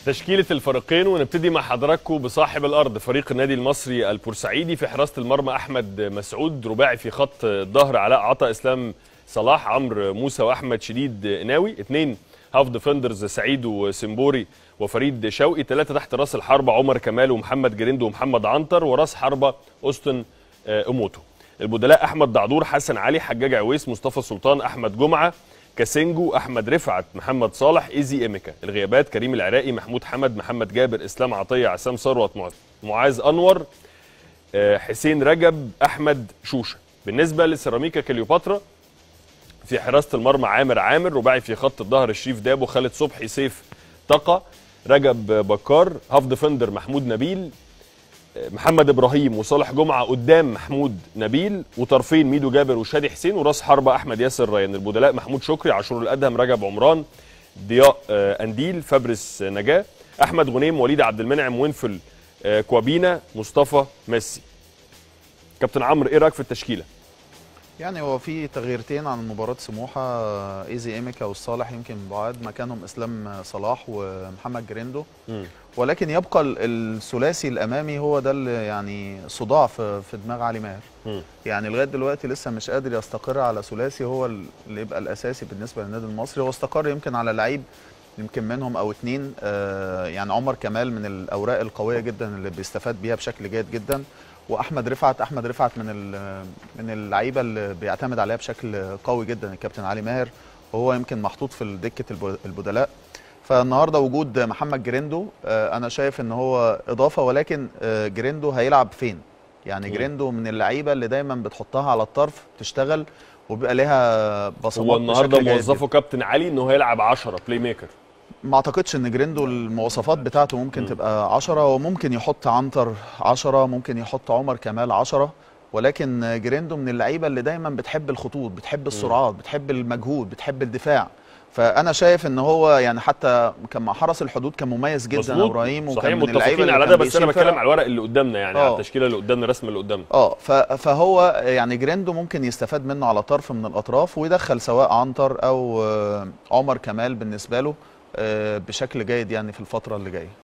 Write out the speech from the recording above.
تشكيلة الفريقين ونبتدي مع حضراتكم بصاحب الأرض فريق النادي المصري البورسعيدي في حراسة المرمى أحمد مسعود رباعي في خط الظهر علاء عطا إسلام صلاح عمرو موسى وأحمد شديد ناوي اثنين هاف ديفندرز سعيد وسمبوري وفريد شوقي ثلاثة تحت راس الحربة عمر كمال ومحمد جريندو ومحمد عنتر وراس حربة أوستن أموتو البدلاء أحمد دعدور حسن علي حجاج عويس مصطفى سلطان أحمد جمعة كاسينجو احمد رفعت محمد صالح ايزي ايميكا الغيابات كريم العراقي محمود حمد محمد جابر اسلام عطيه عسام ثروت معاذ انور حسين رجب احمد شوشه بالنسبه لسيراميكا كليوباترا في حراسه المرمى عامر عامر رباعي في خط الظهر الشريف دابو خالد صبحي سيف طقه رجب بكار هاف ديفندر محمود نبيل محمد ابراهيم وصالح جمعه قدام محمود نبيل وطرفين ميدو جابر وشادي حسين وراس حربه احمد ياسر ريان البدلاء محمود شكري عاشور الادهم رجب عمران ضياء انديل فابرس نجاه احمد غنيم وليد عبد المنعم وينفل كوابينا مصطفى ميسي كابتن عمرو ايه رايك في التشكيله يعني هو في تغييرتين عن مباراة سموحة ايزي ايميكا والصالح يمكن بعاد مكانهم اسلام صلاح ومحمد جريندو م. ولكن يبقى الثلاثي الامامي هو ده اللي يعني صداع في, في دماغ علي ماهر م. يعني لغايه دلوقتي لسه مش قادر يستقر على ثلاثي هو اللي يبقى الاساسي بالنسبه للنادي المصري هو استقر يمكن على لعيب يمكن منهم او اتنين آه يعني عمر كمال من الاوراق القويه جدا اللي بيستفاد بيها بشكل جيد جدا واحمد رفعت احمد رفعت من من اللعيبه اللي بيعتمد عليها بشكل قوي جدا الكابتن علي ماهر وهو يمكن محطوط في دكه البدلاء فالنهارده وجود محمد جريندو انا شايف ان هو اضافه ولكن جريندو هيلعب فين يعني جريندو من اللعيبه اللي دايما بتحطها على الطرف تشتغل وبيبقى ليها بصمات هو النهارده موظفه كابتن علي ان هو هيلعب 10 بلاي ميكر ما اعتقدش ان جريندو المواصفات بتاعته ممكن م. تبقى 10 وممكن يحط عنتر 10 ممكن يحط عمر كمال 10 ولكن جريندو من اللعيبه اللي دايما بتحب الخطوط بتحب السرعات بتحب المجهود بتحب الدفاع فانا شايف ان هو يعني حتى كان مع حرس الحدود كان مميز جدا ابراهيم وكان من اللعيبه على ده بس انا بتكلم على الورق اللي قدامنا يعني على التشكيله اللي قدامنا الرسم اللي قدامنا اه فهو يعني جريندو ممكن يستفاد منه على طرف من الاطراف ويدخل سواء عنتر او عمر كمال بالنسبه له بشكل جيد يعني في الفتره اللي جايه